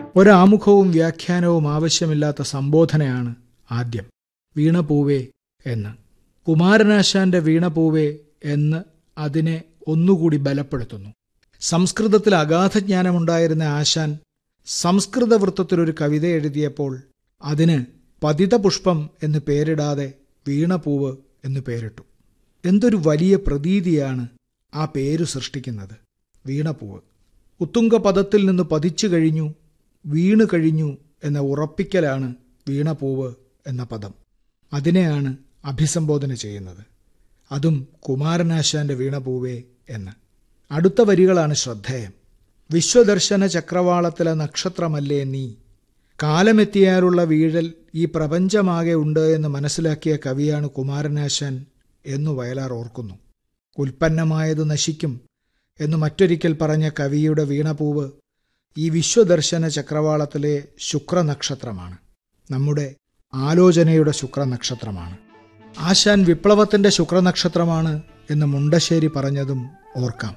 ഒരാമുഖവും വ്യാഖ്യാനവും ആവശ്യമില്ലാത്ത സംബോധനയാണ് ആദ്യം വീണപൂവേ എന്ന് കുമാരനാശാന്റെ വീണപൂവേ എന്ന് അതിനെ ഒന്നുകൂടി ബലപ്പെടുത്തുന്നു സംസ്കൃതത്തിൽ അഗാധജ്ഞാനമുണ്ടായിരുന്ന ആശാൻ സംസ്കൃത വൃത്തത്തിലൊരു കവിത എഴുതിയപ്പോൾ അതിന് പതിതപുഷ്പം എന്ന് പേരിടാതെ വീണപൂവ് എന്ന് പേരിട്ടു എന്തൊരു വലിയ പ്രതീതിയാണ് ആ പേരു സൃഷ്ടിക്കുന്നത് വീണപൂവ് ഉത്തുംഗപദത്തിൽ നിന്ന് പതിച്ചു കഴിഞ്ഞു വീണു കഴിഞ്ഞു എന്ന ഉറപ്പിക്കലാണ് വീണപൂവ് എന്ന പദം അതിനെയാണ് അഭിസംബോധന ചെയ്യുന്നത് അതും കുമാരനാശാന്റെ വീണപൂവേ എന്ന് അടുത്ത വരികളാണ് ശ്രദ്ധേയം വിശ്വദർശന ചക്രവാളത്തിലെ നക്ഷത്രമല്ലേ നീ കാലമെത്തിയാലുള്ള വീഴൽ ഈ പ്രപഞ്ചമാകെ ഉണ്ട് എന്ന് മനസ്സിലാക്കിയ കവിയാണ് കുമാരനാശാൻ എന്നു വയലാർ ഓർക്കുന്നു ഉൽപ്പന്നമായത് നശിക്കും എന്ന് മറ്റൊരിക്കൽ പറഞ്ഞ കവിയുടെ വീണപൂവ് ഈ വിശ്വദർശന ചക്രവാളത്തിലെ ശുക്രനക്ഷത്രമാണ് നമ്മുടെ ആലോചനയുടെ ശുക്രനക്ഷത്രമാണ് ആശാൻ വിപ്ലവത്തിന്റെ ശുക്രനക്ഷത്രമാണ് എന്ന് മുണ്ടശ്ശേരി പറഞ്ഞതും ഓർക്കാം